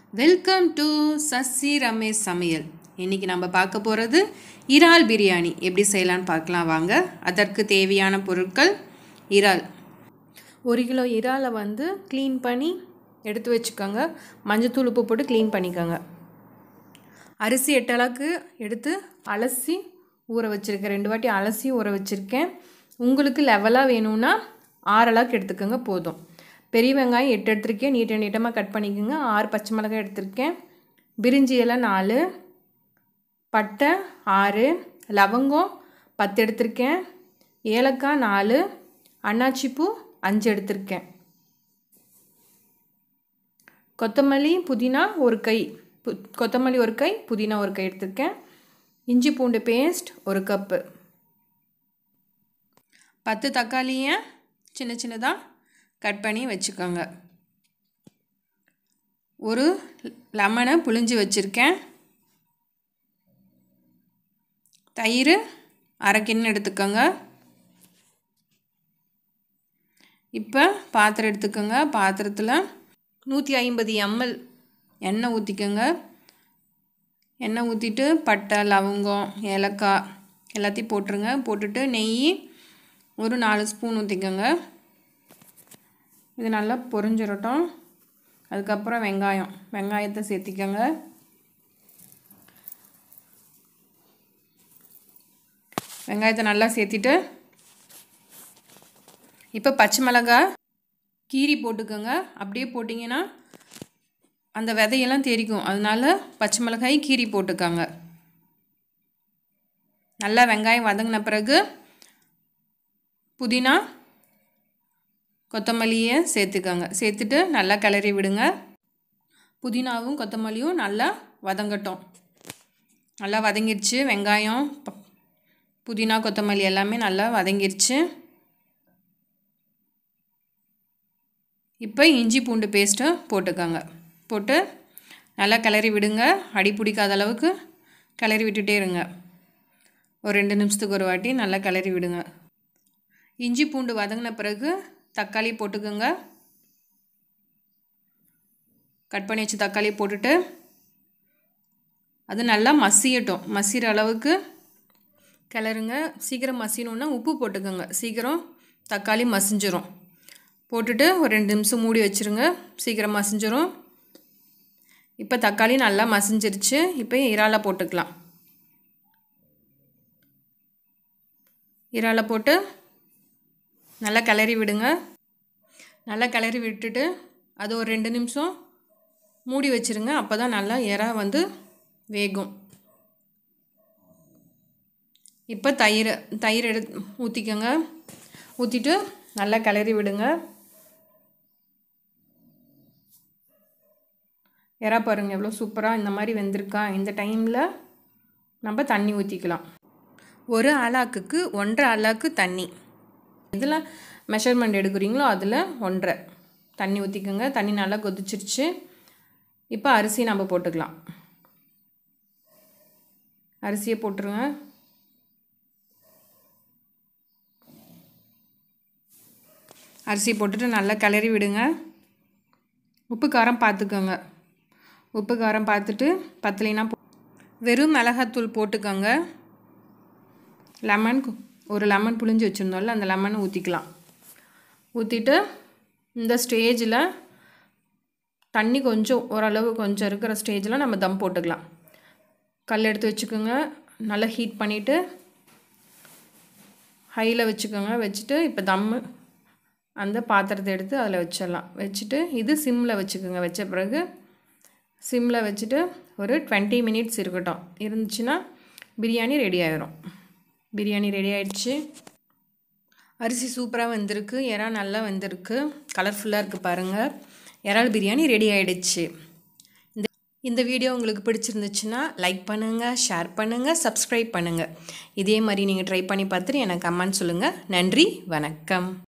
welcome to Sasi Ramesh சமையல் இன்றைக்கி நம்ம பார்க்க போகிறது இறால் பிரியாணி எப்படி செய்யலான்னு பார்க்கலாம் வாங்க அதற்கு தேவையான பொருட்கள் இறால் ஒரு கிலோ இறாலை வந்து க்ளீன் பண்ணி எடுத்து வச்சுக்கோங்க மஞ்சத்தூள் உப்பு போட்டு க்ளீன் பண்ணிக்கோங்க அரிசி எட்டு அளவுக்கு எடுத்து அலசி ஊற வச்சுருக்கேன் ரெண்டு வாட்டி அலசி ஊற வச்சுருக்கேன் உங்களுக்கு லெவலாக வேணும்னா ஆறு அளவுக்கு எடுத்துக்கோங்க போதும் பெரிய வெங்காயம் எட்டு எடுத்திருக்கேன் நீட்ட நீட்டமாக கட் பண்ணிக்கோங்க ஆறு பச்சை மிளகாய் எடுத்திருக்கேன் பிரிஞ்சி இலை நாலு பட்டை ஆறு லவங்கம் பத்து எடுத்திருக்கேன் ஏலக்காய் நாலு அன்னாச்சிப்பூ அஞ்சு எடுத்திருக்கேன் கொத்தமல்லி புதினா ஒரு கை பு கொத்தமல்லி ஒரு கை புதினா ஒரு கை எடுத்திருக்கேன் இஞ்சி பூண்டு பேஸ்ட் ஒரு கப்பு பத்து தக்காளியை சின்ன சின்னதாக கட் பண்ணி வச்சுக்கோங்க ஒரு லெமனை புழிஞ்சு வச்சுருக்கேன் தயிர் அரை கிண்ணம் எடுத்துக்கோங்க இப்போ பாத்திரம் எடுத்துக்கோங்க பாத்திரத்தில் நூற்றி ஐம்பது எம்எல் எண்ணெய் ஊற்றிக்கோங்க எண்ணெய் ஊற்றிட்டு பட்டை லவங்கம் ஏலக்காய் எல்லாத்தையும் போட்டுருங்க போட்டுட்டு நெய் ஒரு நாலு ஸ்பூன் ஊற்றிக்கோங்க இது நல்லா பொரிஞ்சிடட்டும் அதுக்கப்புறம் வெங்காயம் வெங்காயத்தை சேர்த்திக்கோங்க வெங்காயத்தை நல்லா சேர்த்திட்டு இப்போ பச்சை மிளகாய் கீரி போட்டுக்கோங்க அப்படியே போட்டிங்கன்னா அந்த விதையெல்லாம் தெரிக்கும் அதனால பச்சை மிளகாய் கீரி போட்டுக்கோங்க நல்லா வெங்காயம் வதங்கின பிறகு புதினா கொத்தமல்லியை சேர்த்துக்கோங்க சேர்த்துட்டு நல்லா கிளறி விடுங்க புதினாவும் கொத்தமல்லியும் நல்லா வதங்கட்டும் நல்லா வதங்கிருச்சு வெங்காயம் புதினா கொத்தமல்லி எல்லாமே நல்லா வதங்கிருச்சு இப்போ இஞ்சி பூண்டு பேஸ்ட்டை போட்டுக்கோங்க போட்டு நல்லா கிளறி விடுங்க அடி பிடிக்காத அளவுக்கு கிளறி விட்டுட்டே இருங்க ஒரு ரெண்டு நிமிஷத்துக்கு ஒரு வாட்டி நல்லா கிளறி விடுங்க இஞ்சி பூண்டு வதங்கின பிறகு தக்காளி போட்டுக்கோங்க கட் பண்ணி வச்சு தக்காளி போட்டுட்டு அது நல்லா மசியட்டும் மசிகிற அளவுக்கு கிளறுங்க சீக்கிரம் மசியணுன்னா உப்பு போட்டுக்கோங்க சீக்கிரம் தக்காளி மசிஞ்சிரும் போட்டுட்டு ஒரு ரெண்டு நிமிஷம் மூடி வச்சுருங்க சீக்கிரம் மசிஞ்சிரும் இப்போ தக்காளி நல்லா மசிஞ்சிருச்சு இப்போ இறாலை போட்டுக்கலாம் இறாலை போட்டு நல்லா கிளறி விடுங்க நல்லா கிளறி விட்டுட்டு அது ஒரு ரெண்டு நிமிஷம் மூடி வச்சுருங்க அப்போ தான் நல்லா இறா வந்து வேகும் இப்போ தயிர் தயிர் எடு ஊற்றிக்கோங்க ஊற்றிட்டு நல்லா கிளறி விடுங்க இறா பாருங்கள் எவ்வளோ சூப்பராக இந்த மாதிரி வெந்திருக்கா இந்த டைமில் நம்ம தண்ணி ஊற்றிக்கலாம் ஒரு அலாக்குக்கு ஒன்றரை அலாக்கு தண்ணி இதில் மெஷர்மெண்ட் எடுக்கிறீங்களோ அதில் ஒன்றரை தண்ணி ஊற்றிக்கோங்க தண்ணி நல்லா கொதிச்சிருச்சு இப்போ அரிசி நம்ம போட்டுக்கலாம் அரிசியை போட்டுருங்க அரிசி போட்டுட்டு நல்லா கிளறி விடுங்க உப்பு காரம் பார்த்துக்கோங்க உப்பு காரம் பார்த்துட்டு பத்தலைனா வெறும் மிளகாத்தூள் போட்டுக்கோங்க லெமன் ஒரு லெமன் புளிஞ்சு வச்சுருந்தோம்ல அந்த லெமனை ஊற்றிக்கலாம் ஊற்றிட்டு இந்த ஸ்டேஜில் தண்ணி கொஞ்சம் ஓரளவு கொஞ்சம் இருக்கிற ஸ்டேஜில் நம்ம தம் போட்டுக்கலாம் கல் எடுத்து வச்சுக்கோங்க நல்லா ஹீட் பண்ணிவிட்டு ஹையில் வச்சுக்கோங்க வச்சுட்டு இப்போ தம்மு அந்த பாத்திரத்தை எடுத்து அதில் வச்சிடலாம் வச்சுட்டு இது சிம்மில் வச்சுக்கோங்க வச்ச பிறகு சிம்மில் வச்சுட்டு ஒரு டுவெண்ட்டி மினிட்ஸ் இருக்கட்டும் இருந்துச்சுன்னா பிரியாணி ரெடி ஆயிரும் பிரியாணி ரெடி ஆயிடுச்சு அரிசி சூப்பராக வந்திருக்கு இறா நல்லா வந்திருக்கு கலர்ஃபுல்லாக இருக்குது பாருங்கள் இறால் பிரியாணி ரெடி ஆகிடுச்சு இந்த இந்த வீடியோ உங்களுக்கு பிடிச்சிருந்துச்சுன்னா லைக் பண்ணுங்கள் ஷேர் பண்ணுங்கள் சப்ஸ்கிரைப் பண்ணுங்கள் இதே மாதிரி நீங்கள் ட்ரை பண்ணி பார்த்துட்டு எனக்கு கமெண்ட் சொல்லுங்கள் நன்றி வணக்கம்